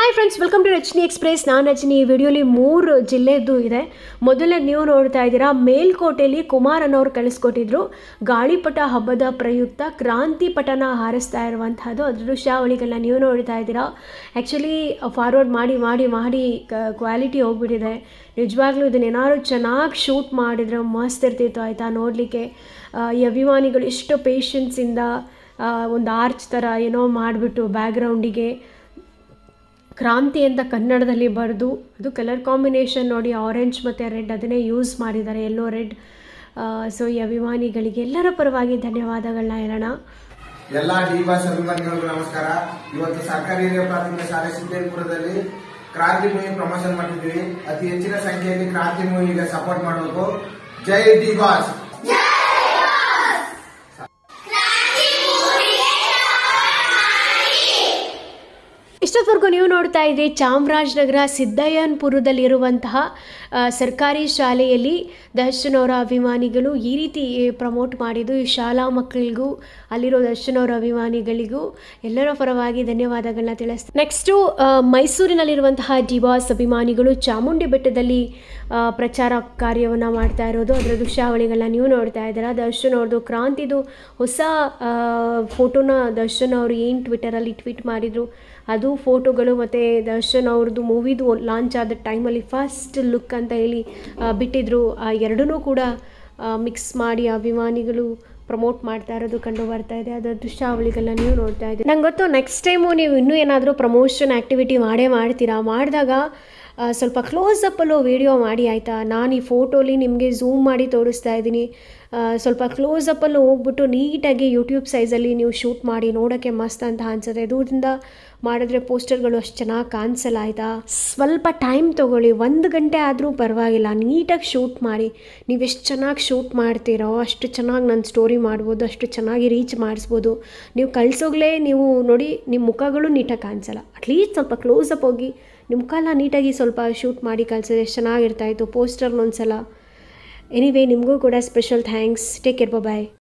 hi friends welcome to Rachani express ನಾನು ರಚನಿ ಈ ವಿಡಿಯೋಲಿ ಮೂರು ಜಿಲ್ಲೆದ್ದು ಇದೆ ಮೊದಲನೇ ನೀವು ನೋಡ್ತಾ ಇದ್ದೀರಾ ಮೇಲ್ಕೋಟೆಯಲ್ಲಿ ಕುಮಾರ್ ಅನ್ನೋರು ಕಳಿಸ್ಕೊಟ್ಟಿದ್ರು ಗಾಳಿಪಟ ಹಬ್ಬದ ಪ್ರಯುಕ್ತ ಕ್ರಾಂತಿ ಪಟನ ಹಾರಿಸ್ತಾ ಇರುವಂತಹದ್ದು ಅದ್ರ ದೃಶ್ಯಾವಳಿಗಳನ್ನ ನೀವು ನೋಡ್ತಾ ಇದ್ದೀರಾ ಆ್ಯಕ್ಚುಲಿ ಫಾರ್ವರ್ಡ್ ಮಾಡಿ ಮಾಡಿ ಮಾಡಿ ಕ್ವಾಲಿಟಿ ಹೋಗ್ಬಿಟ್ಟಿದೆ ನಿಜವಾಗ್ಲೂ ಇದನ್ನ ಏನಾದ್ರು ಚೆನ್ನಾಗಿ ಶೂಟ್ ಮಾಡಿದ್ರೆ ಮಸ್ತ್ ಇರ್ತಿತ್ತು ಆಯಿತಾ ನೋಡಲಿಕ್ಕೆ ಈ ಅಭಿಮಾನಿಗಳು ಎಷ್ಟು ಪೇಷನ್ಸಿಂದ ಒಂದು ಆರ್ಚ್ ಥರ ಏನೋ ಮಾಡಿಬಿಟ್ಟು ಬ್ಯಾಕ್ಗ್ರೌಂಡಿಗೆ ಕ್ರಾಂತಿ ಅಂತ ಕನ್ನಡದಲ್ಲಿ ಬರೆದು ಅದು ಕಲರ್ ಕಾಂಬಿನೇಷನ್ ನೋಡಿ ಆರೆಂಜ್ ಮತ್ತು ರೆಡ್ ಅದನ್ನೇ ಯೂಸ್ ಮಾಡಿದ್ದಾರೆ ಎಲ್ಲೋ ರೆಡ್ ಸೊ ಈ ಅಭಿಮಾನಿಗಳಿಗೆ ಎಲ್ಲರ ಪರವಾಗಿ ಧನ್ಯವಾದಗಳನ್ನ ಹೇಳೋಣ ಎಲ್ಲಾ ಡಿ ಬಾಸ್ ಅಭಿಮಾನಿಗಳಿಗೂ ನಮಸ್ಕಾರ ಇವತ್ತು ಸರ್ಕಾರಿ ಹಿರಿಯ ಪ್ರಾಥಮಿಕ ಶಾಲೆ ಸಿದ್ದೇಪುರದಲ್ಲಿ ಕ್ರಾಂತಿ ಮೂವಿ ಪ್ರಮೋಷನ್ ಮಾಡ್ತಿದ್ದೀವಿ ಅತಿ ಹೆಚ್ಚಿನ ಸಂಖ್ಯೆಯಲ್ಲಿ ಕ್ರಾಂತಿ ಮೂವಿಗೆ ಸಪೋರ್ಟ್ ಮಾಡಬೇಕು ಜೈ ಡಿ ಬಾಸ್ ಇಷ್ಟೊತ್ತವರೆಗೂ ನೀವು ನೋಡ್ತಾ ಇದ್ರಿ ಚಾಮರಾಜನಗರ ಸಿದ್ದಯ್ಯನಪುರದಲ್ಲಿರುವಂತಹ ಆ, ಸರ್ಕಾರಿ ಶಾಲೆಯಲ್ಲಿ ದರ್ಶನ್ ಅವರ ಅಭಿಮಾನಿಗಳು ಈ ರೀತಿ ಪ್ರಮೋಟ್ ಮಾಡಿದ್ದು ಈ ಶಾಲಾ ಮಕ್ಕಳಿಗೂ ಅಲ್ಲಿರೋ ದರ್ಶನ್ ಅವರ ಅಭಿಮಾನಿಗಳಿಗೂ ಎಲ್ಲರ ಪರವಾಗಿ ಧನ್ಯವಾದಗಳನ್ನ ತಿಳಿಸ್ತಾರೆ ನೆಕ್ಸ್ಟು ಮೈಸೂರಿನಲ್ಲಿರುವಂತಹ ಡಿಬಾಸ್ ಅಭಿಮಾನಿಗಳು ಚಾಮುಂಡಿ ಬೆಟ್ಟದಲ್ಲಿ ಆ, ಪ್ರಚಾರ ಕಾರ್ಯವನ್ನು ಮಾಡ್ತಾ ಇರೋದು ಅದರ ದೃಶ್ಯಾವಳಿಗಳನ್ನ ನೀವು ನೋಡ್ತಾ ಇದ್ದೀರಾ ದರ್ಶನ್ ಅವ್ರದ್ದು ಕ್ರಾಂತಿದು ಹೊಸ ಆ, ಫೋಟೋನ ದರ್ಶನ್ ಅವರು ಏನು ಟ್ವಿಟರಲ್ಲಿ ಟ್ವೀಟ್ ಮಾಡಿದರು ಅದು ಫೋಟೋಗಳು ಮತ್ತು ದರ್ಶನ್ ಅವ್ರದ್ದು ಮೂವಿದು ಲಾಂಚ್ ಆದ ಟೈಮಲ್ಲಿ ಫಸ್ಟ್ ಲುಕ್ ಅಂತ ಹೇಳಿ ಆ, ಬಿಟ್ಟಿದ್ರು ಆ ಎರಡನ್ನೂ ಕೂಡ ಮಿಕ್ಸ್ ಮಾಡಿ ಅಭಿಮಾನಿಗಳು ಪ್ರಮೋಟ್ ಮಾಡ್ತಾ ಇರೋದು ಕಂಡು ಬರ್ತಾ ಇದೆ ಅದರ ದೃಶ್ಯಾವಳಿಗಳನ್ನ ನೀವು ನೋಡ್ತಾ ಇದ್ದೀರಿ ನಂಗೆ ಗೊತ್ತು ನೆಕ್ಸ್ಟ್ ಟೈಮು ನೀವು ಇನ್ನೂ ಏನಾದರೂ ಪ್ರಮೋಷನ್ ಆ್ಯಕ್ಟಿವಿಟಿ ಮಾಡೇ ಮಾಡ್ತೀರಾ ಮಾಡಿದಾಗ ಆ, ಸ್ವಲ್ಪ ಕ್ಲೋಸಪ್ಪಲ್ಲೂ ವೀಡಿಯೋ ಮಾಡಿ ಆಯಿತಾ ನಾನು ಈ ಫೋಟೋಲಿ ನಿಮಗೆ ಝೂಮ್ ಮಾಡಿ ತೋರಿಸ್ತಾ ಇದ್ದೀನಿ ಆ, ಸ್ವಲ್ಪ ಕ್ಲೋಸಪ್ಪಲ್ಲೂ ಹೋಗ್ಬಿಟ್ಟು ನೀಟಾಗಿ ಯೂಟ್ಯೂಬ್ ಸೈಜಲ್ಲಿ ನೀವು ಶೂಟ್ ಮಾಡಿ ನೋಡೋಕ್ಕೆ ಮಸ್ತ್ ಅಂತ ಅನ್ಸುತ್ತೆ ದೂರದಿಂದ ಮಾಡಿದ್ರೆ ಪೋಸ್ಟರ್ಗಳು ಅಷ್ಟು ಚೆನ್ನಾಗಿ ಕಾಣಿಸಲ್ಲ ಆಯಿತಾ ಸ್ವಲ್ಪ ಟೈಮ್ ತೊಗೊಳ್ಳಿ ಒಂದು ಗಂಟೆ ಆದರೂ ಪರವಾಗಿಲ್ಲ ನೀಟಾಗಿ ಶೂಟ್ ಮಾಡಿ ನೀವು ಎಷ್ಟು ಚೆನ್ನಾಗಿ ಶೂಟ್ ಮಾಡ್ತೀರೋ ಅಷ್ಟು ಚೆನ್ನಾಗಿ ನನ್ನ ಸ್ಟೋರಿ ಮಾಡ್ಬೋದು ಅಷ್ಟು ಚೆನ್ನಾಗಿ ರೀಚ್ ಮಾಡಿಸ್ಬೋದು ನೀವು ಕಳ್ಸೋಗ್ಲೇ ನೀವು ನೋಡಿ ನಿಮ್ಮ ಮುಖಗಳು ನೀಟಾಗಿ ಕಾಣಿಸಲ್ಲ ಅಟ್ಲೀಸ್ಟ್ ಸ್ವಲ್ಪ ಕ್ಲೋಸಪ್ ಹೋಗಿ ನಿಮ್ಮ ಮುಖ ಎಲ್ಲ ನೀಟಾಗಿ ಸ್ವಲ್ಪ ಶೂಟ್ ಮಾಡಿ ಕಳ್ಸಿದ್ರೆ ಎಷ್ಟು ಚೆನ್ನಾಗಿರ್ತಾಯಿತ್ತು ಪೋಸ್ಟರ್ನ ಒಂದ್ಸಲ ಎನಿವೇ ನಿಮಗೂ ಕೂಡ ಸ್ಪೆಷಲ್ ಥ್ಯಾಂಕ್ಸ್ ಟೇಕ್ ಕೇರ್ ಬಾಯ್